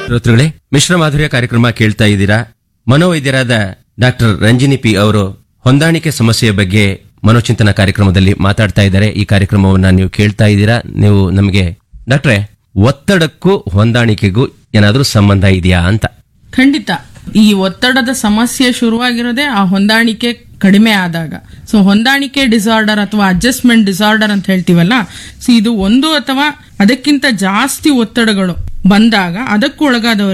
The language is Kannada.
ಶ್ರೋತೃಗಳೇ ಮಿಶ್ರ ಮಾಧುರ್ಯ ಕಾರ್ಯಕ್ರಮ ಕೇಳ್ತಾ ಇದ್ದೀರಾ ಮನೋವೈದ್ಯರಾದ ಡಾಕ್ಟರ್ ರಂಜಿನಿ ಪಿ ಅವರು ಹೊಂದಾಣಿಕೆ ಸಮಸ್ಯೆಯ ಬಗ್ಗೆ ಮನೋಚಿಂತನ ಕಾರ್ಯಕ್ರಮದಲ್ಲಿ ಮಾತಾಡ್ತಾ ಇದ್ದಾರೆ ಈ ಕಾರ್ಯಕ್ರಮವನ್ನ ನೀವು ಕೇಳ್ತಾ ಇದ್ದೀರಾ ನೀವು ನಮಗೆ ಡಾಕ್ಟ್ರೆ ಒತ್ತಡಕ್ಕೂ ಹೊಂದಾಣಿಕೆಗೂ ಏನಾದ್ರೂ ಸಂಬಂಧ ಇದೆಯಾ ಅಂತ ಖಂಡಿತ ಈ ಒತ್ತಡದ ಸಮಸ್ಯೆ ಶುರುವಾಗಿರೋದೇ ಆ ಹೊಂದಾಣಿಕೆ ಕಡಿಮೆ ಆದಾಗ ಸೊ ಹೊಂದಾಣಿಕೆ ಡಿಸಾರ್ಡರ್ ಅಥವಾ ಅಡ್ಜಸ್ಟ್ಮೆಂಟ್ ಡಿಸಾರ್ಡರ್ ಅಂತ ಹೇಳ್ತೀವಲ್ಲ ಸೊ ಇದು ಒಂದು ಅಥವಾ ಅದಕ್ಕಿಂತ ಜಾಸ್ತಿ ಒತ್ತಡಗಳು ಬಂದಾಗ ಅದಕ್ಕೂ ಒಳಗಾದವರು